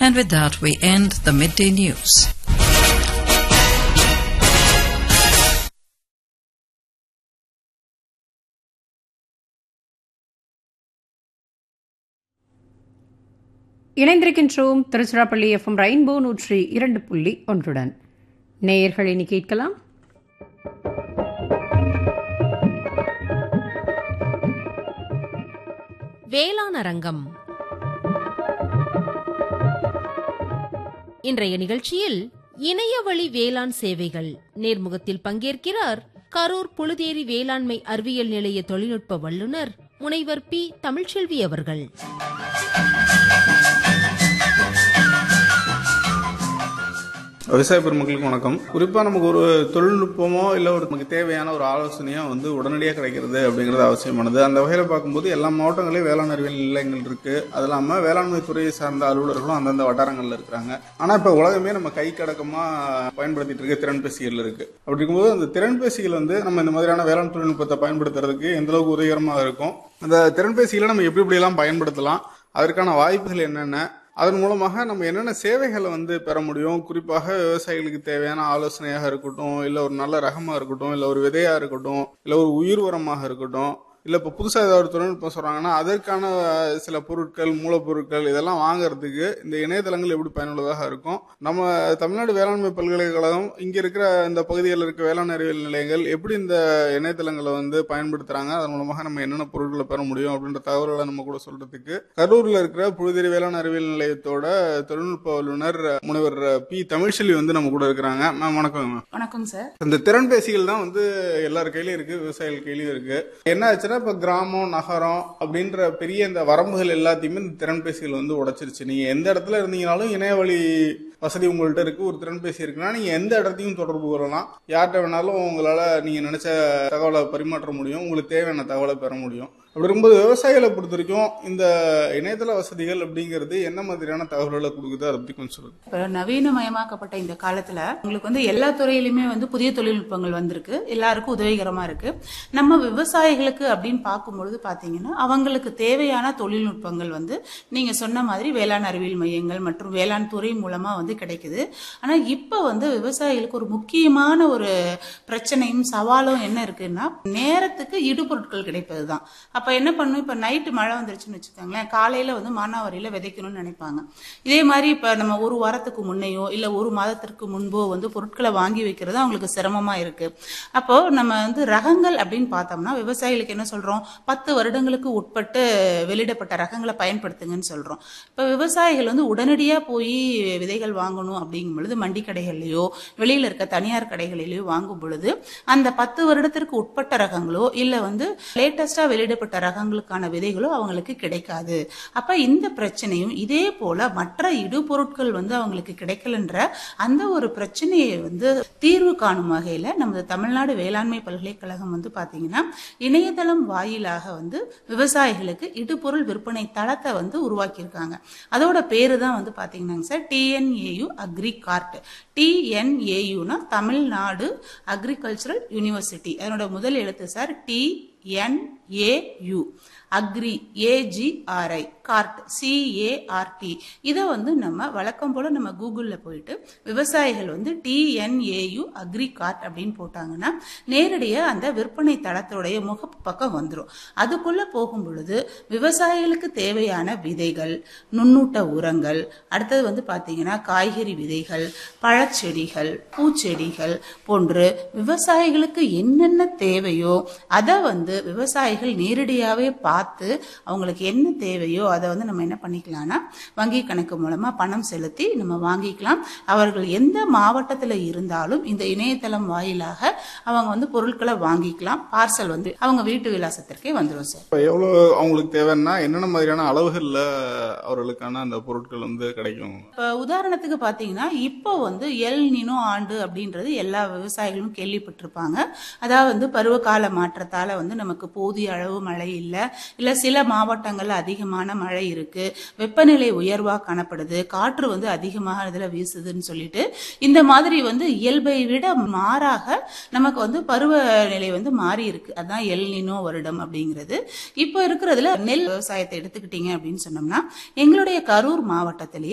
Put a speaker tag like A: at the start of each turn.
A: And with that, we end the midday news.
B: இணைந்திருக்கின்றோம் Tiruchirappalli FM rainbow நூற்றி இரண்டு புள்ளி ஒன்றுடன் நேயர்கள் இனி கேட்கலாம்
C: வேளாண் அரங்கம் இன்றைய நிகழ்ச்சியில் இணையவழி வேளாண் சேவைகள் நேர்முகத்தில் பங்கேற்கிறார் கரூர் புழுதேரி வேளாண்மை அறிவியல் நிலைய தொழில்நுட்ப வல்லுநர் முனைவர் பி தமிழ்ச்செல்வி அவர்கள்
D: விவசாய பெருமக்களுக்கு வணக்கம் குறிப்பா நமக்கு ஒரு தொழில்நுட்பமோ இல்ல ஒரு நமக்கு தேவையான ஒரு ஆலோசனையோ வந்து உடனடியாக கிடைக்கிறது அப்படிங்கிறது அவசியமானது அந்த வகையில பார்க்கும்போது எல்லா மாவட்டங்களையும் வேளாண் அறிவியல் நிலையங்கள் இருக்கு அது இல்லாம வேளாண்மை துறையை சார்ந்த அலுவலர்களும் அந்தந்த வட்டாரங்கள்ல இருக்கிறாங்க ஆனா இப்ப உலகமே நம்ம கை கடக்கமா பயன்படுத்திட்டு இருக்க திறன்பேசிகள் இருக்கு அப்படி இருக்கும்போது அந்த திறன்பேசிகள் வந்து நம்ம இந்த மாதிரியான வேளாண் தொழில்நுட்பத்தை பயன்படுத்துறதுக்கு எந்த அளவுக்கு உதவிகரமாக இருக்கும் அந்த திறன்பேசிகளை நம்ம எப்படி எப்படி எல்லாம் பயன்படுத்தலாம் அதற்கான வாய்ப்புகள் என்னென்ன அதன் மூலமாக நம்ம என்னென்ன சேவைகளை வந்து பெற முடியும் குறிப்பாக விவசாயிகளுக்கு தேவையான ஆலோசனையாக இருக்கட்டும் இல்லை ஒரு நல்ல ரகமாக இருக்கட்டும் இல்லை ஒரு விதையாக இருக்கட்டும் இல்லை ஒரு உயிர் உரமாக இருக்கட்டும் இல்லை இப்போ புதுசாக ஏதாவது ஒரு தொழில்நுட்பம் சொல்கிறாங்கன்னா அதற்கான சில பொருட்கள் மூலப்பொருட்கள் இதெல்லாம் வாங்குறதுக்கு இந்த இணையதளங்கள் எப்படி பயனுள்ளதாக இருக்கும் நம்ம தமிழ்நாடு வேளாண்மை பல்கலைக்கழகம் இங்கே இருக்கிற இந்த பகுதிகளில் இருக்க வேளாண் அறிவியல் நிலையங்கள் எப்படி இந்த இணையதளங்களை வந்து பயன்படுத்துகிறாங்க அதன் மூலமாக நம்ம என்னென்ன பொருட்களை பெற முடியும் அப்படின்ற தகவல்களை நம்ம கூட சொல்கிறதுக்கு கரூரில் இருக்கிற புழுதேரி வேளாண் அறிவியல் நிலையத்தோட தொழில்நுட்ப வல்லுநர் முனைவர் பி தமிழ்ச்செல்வி வந்து நம்ம கூட இருக்கிறாங்க மேம் வணக்கம் மேம்
E: வணக்கம் சார்
D: இந்த திறன்பேசிகள் தான் வந்து எல்லார் கையிலயும் இருக்கு விவசாயிகள் கையிலயும் இருக்கு என்ன ஆச்சுன்னா இப்ப கிராமம் நகரம் அப்படின்ற பெரிய இந்த வரம்புகள் எல்லாத்தையுமே இந்த திறன்பேசிகள் வந்து உடைச்சிருச்சு நீங்க எந்த இடத்துல இருந்தீங்கனாலும் இணையவழி வசதி உங்கள்கிட்ட இருக்கு ஒரு திறன்பேசி இருக்குன்னா நீங்க எந்த இடத்தையும் தொடர்பு கொள்ளலாம் யார்கிட்ட வேணாலும் உங்களால நீங்க நினைச்ச தகவலை பரிமாற்ற முடியும் உங்களுக்கு தேவையான தகவலை பெற முடியும் அப்படி இருக்கும்போது விவசாயிகளை பொறுத்த வரைக்கும் இந்த இணையதள வசதிகள் அப்படிங்கிறது என்ன மாதிரியான தகவல்களை கொடுக்குது அதை பத்தி கொஞ்சம் சொல்லுங்க
E: இப்போ நவீனமயமாக்கப்பட்ட இந்த காலத்துல உங்களுக்கு வந்து எல்லா துறையிலுமே வந்து புதிய தொழில்நுட்பங்கள் வந்திருக்கு எல்லாருக்கும் உதவிகரமா இருக்கு நம்ம விவசாயிகளுக்கு அப்படின்னு பார்க்கும்பொழுது பாத்தீங்கன்னா அவங்களுக்கு தேவையான தொழில்நுட்பங்கள் வந்து நீங்க சொன்ன மாதிரி வேளாண் அறிவியல் மையங்கள் மற்றும் வேளாண் துறை மூலமா வந்து கிடைக்குது ஆனா இப்ப வந்து விவசாயிகளுக்கு ஒரு முக்கியமான ஒரு பிரச்சனையும் சவாலும் என்ன இருக்குன்னா நேரத்துக்கு இடுபொருட்கள் கிடைப்பதுதான் அப்ப என்ன பண்ணும் இப்ப நைட்டு மழை வந்துருச்சுன்னு வச்சுக்கோங்களேன் காலையில வந்து மானாவாரியில விதைக்கணும்னு நினைப்பாங்க இதே மாதிரி இப்ப நம்ம ஒரு வாரத்துக்கு முன்னையோ இல்ல ஒரு மாதத்திற்கு முன்போ வந்து பொருட்களை வாங்கி வைக்கிறது அவங்களுக்கு சிரமமா இருக்கு அப்போ நம்ம வந்து ரகங்கள் அப்படின்னு பார்த்தோம்னா விவசாயிகளுக்கு என்ன சொல்றோம் பத்து வருடங்களுக்கு உட்பட்டு வெளியிடப்பட்ட ரகங்களை பயன்படுத்துங்கன்னு சொல்றோம் இப்ப விவசாயிகள் வந்து உடனடியா போய் விதைகள் வாங்கணும் அப்படிங்கும் பொழுது மண்டி கடைகள்லயோ வெளியில இருக்க தனியார் கடைகளிலேயோ வாங்கும் பொழுது அந்த பத்து வருடத்திற்கு உட்பட்ட ரகங்களோ இல்ல வந்து லேட்டஸ்டா வெளியிடப்பட்ட ரகங்களுக்கான விதைகளோ அவங்களுக்கு கிடைக்காது அப்ப இந்த பிரச்சனையும் இதே போல மற்ற இடுபொருட்கள் வந்து அவங்களுக்கு கிடைக்கலன்ற அந்த ஒரு பிரச்சனையை வந்து தீர்வு காணும் வகையில நமது தமிழ்நாடு வேளாண்மை பல்கலைக்கழகம் வந்து பாத்தீங்கன்னா இணையதளம் வாயிலாக வந்து விவசாயிகளுக்கு இடுபொருள் விற்பனை தளத்தை வந்து உருவாக்கியிருக்காங்க அதோட பேரு தான் வந்து பாத்தீங்கன்னா சார் டிஎன்ஏயு அக்ரி கார்ட் டிஎன்ஏயுனா தமிழ்நாடு அக்ரிகல்ச்சரல் யூனிவர்சிட்டி அதனோட முதல் எழுத்து sir T NAU agri AGRI card CARD இதை வந்து நம்ம வழக்கம் போல நம்ம கூகுளில் போயிட்டு விவசாயிகள் வந்து டிஎன்ஏயு அக்ரி கார்ட் அப்படின்னு போட்டாங்கன்னா நேரடியாக அந்த விற்பனை தளத்தோடைய முகப்பு பக்கம் வந்துடும் அதுக்குள்ள போகும் பொழுது விவசாயிகளுக்கு தேவையான விதைகள் நுண்ணூட்ட உரங்கள் அடுத்தது வந்து பார்த்தீங்கன்னா காய்கறி விதைகள் பழச்செடிகள் பூச்செடிகள் போன்று விவசாயிகளுக்கு என்னென்ன தேவையோ அதை வந்து விவசாயிகள் நேரடியாகவே பார்த்து அவங்களுக்கு என்ன தேவையோ அதை வந்து நம்ம என்ன பண்ணிக்கலாம்னா வங்கி கணக்கு மூலமா பணம் செலுத்தி நம்ம வாங்கிக்கலாம் அவர்கள் எந்த மாவட்டத்தில் இருந்தாலும் இந்த இணையதளம் வாயிலாக அவங்க வந்து பொருட்களை வாங்கிக்கலாம் பார்சல் வந்து அவங்க வீட்டு விலாசத்திற்கே வந்துடும் சார்
D: இப்போ எவ்வளோ அவங்களுக்கு தேவைன்னா என்னென்ன மாதிரியான அளவுகளில் அவர்களுக்கான அந்த பொருட்கள் வந்து கிடைக்கும்
E: இப்போ உதாரணத்துக்கு பார்த்தீங்கன்னா இப்போ வந்து எல் நினோ ஆண்டு அப்படின்றது எல்லா விவசாயிகளும் கேள்விப்பட்டிருப்பாங்க அதாவது வந்து பருவகால மாற்றத்தால் வந்து நமக்கு போதிய அளவு மழை இல்லை இல்லை சில மாவட்டங்களில் அதிகமான மழை இருக்கு வெப்பநிலை உயர்வாக காணப்படுது காற்று வந்து அதிகமாக இதில் வீசுதுன்னு சொல்லிட்டு இந்த மாதிரி வந்து இயல்பை விட மாறாக நமக்கு வந்து பருவநிலை வந்து மாறி இருக்கு அதான் எல் நினோ வருடம் அப்படிங்கிறது இப்போ இருக்கிறதுல நெல் விவசாயத்தை எடுத்துக்கிட்டீங்க அப்படின்னு சொன்னோம்னா எங்களுடைய கரூர் மாவட்டத்திலேயே